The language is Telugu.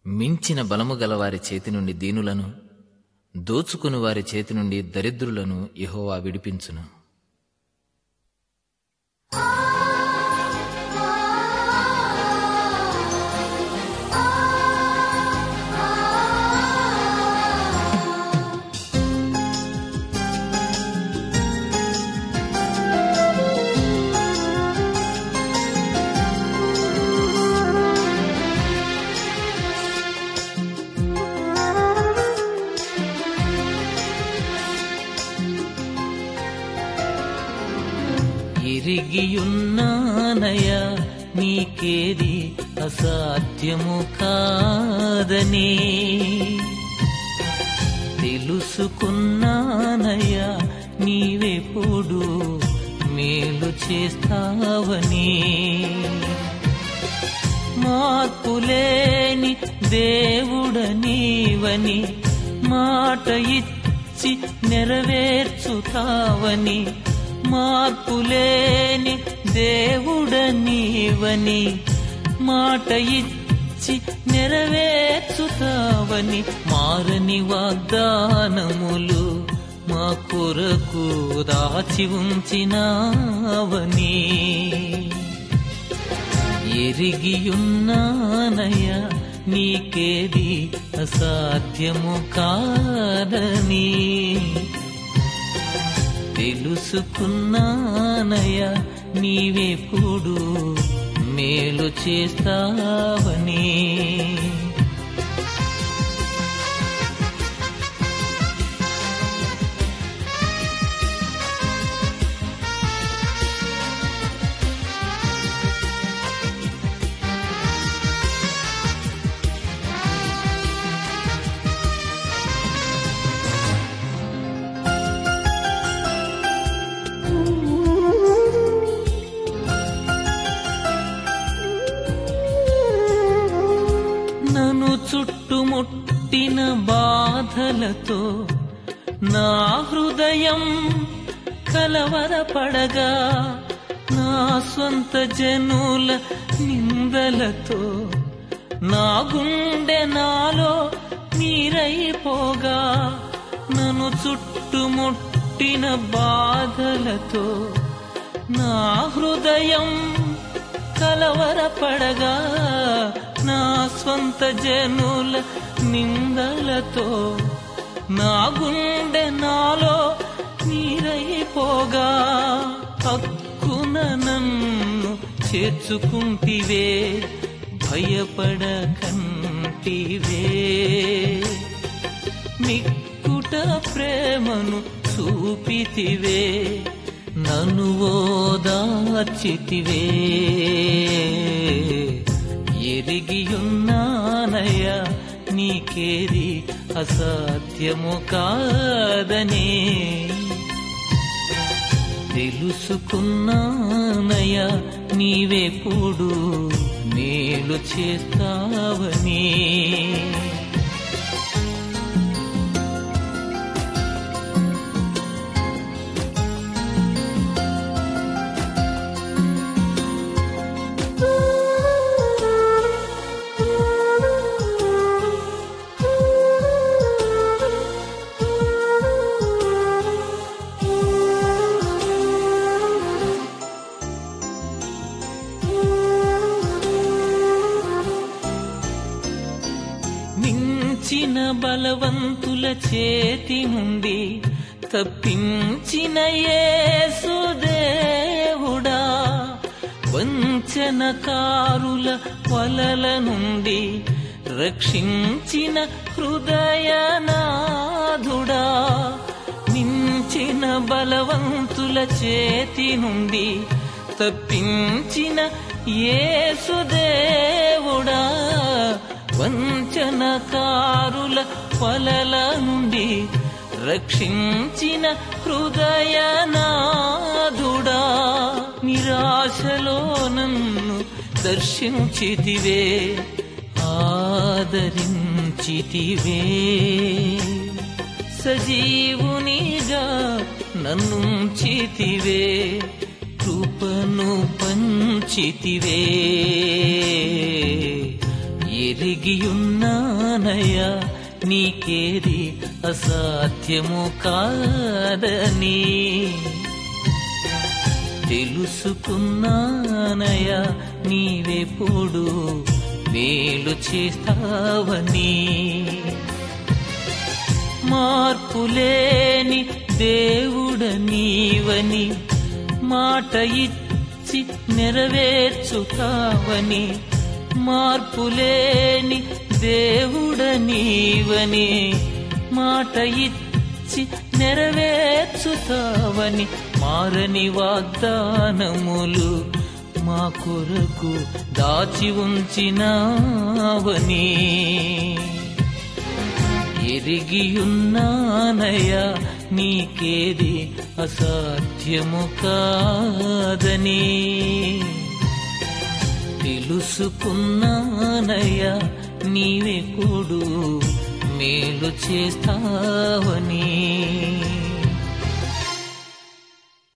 మించిన బలము గల వారి చేతి నుండి దీనులను దోచుకుని వారి చేతి నుండి దరిద్రులను యెహోవా విడిపించును ఎరిగియున్నానయ్యా నీకేది అసాధ్యము కాదని తెలుసుకున్నానయ్యా నీవెప్పుడు మేలు చేస్తావని మార్పులేని దేవుడనీవని మాట ఇచ్చి నెరవేర్చుతావని మార్పులేని దేవుడనీవని మాట ఇచ్చి నెరవేర్చుతావని మారని వాగ్దానములు మా కొరకు దాచి ఉంచినావని ఎరిగియున్నానయ్యా నీకేది అసాధ్యము కాదని తెలుసుకున్నానయ్యా నీవెప్పుడు మేలు చేస్తావని నన్ను చుట్టుముట్టిన బాధలతో నా హృదయం కలవరపడగా నా స్వంత జనుల నిందలతో నా గుండె నాలో నీరైపోగా నన్ను చుట్టుముట్టిన బాధలతో నా హృదయం కలవరపడగా నా స్వంత జనుల నిందలతో నా గుండె నాలో నీరైపోగా హక్కున నన్ను చేర్చుకుంటివే భయపడకంటివే మిక్కుట ప్రేమను చూపితివే నన్ను ఓదార్చితివే ఎరిగియున్నానయ్యా నీకేది అసాధ్యము కాదనే తెలుసుకున్నానయ్యా నీవెప్పుడు మేలు చేస్తావని మించిన బలవంతుల చేతి నుండి తప్పించిన యేసుదేవుడా వంచనకారుల వలల నుండి రక్షించిన హృదయనాథుడా మించిన బలవంతుల చేతి నుండి తప్పించిన యేసుదేవుడా వంచనకారుల వలల నుండి రక్షించిన హృదయనాథుడా నిరాశలో నన్ను దర్శించితివే ఆదరించితివే సజీవునిగా నన్ను చితివే కృపను పంచితివే ఎరిగియున్నానయ్యా నీకేది అసాధ్యము కాదని తెలుసుకున్నానయ్యా నీవెప్పుడు మేలు చేస్తావని మార్పులేని దేవుడ నీవని మాట ఇచ్చి నెరవేర్చుతావని మార్పులేని దేవుడ నీవని మాట ఇచ్చి నెరవేర్చుతావని మారని వాగ్దానములు మా కొరకు దాచి ఉంచినావని ఎరిగియున్నానయ్యా నీకేది అసాధ్యము కాదని తెలుసుకున్నానయ్యా నీవెప్పుడు మేలు చేస్తావని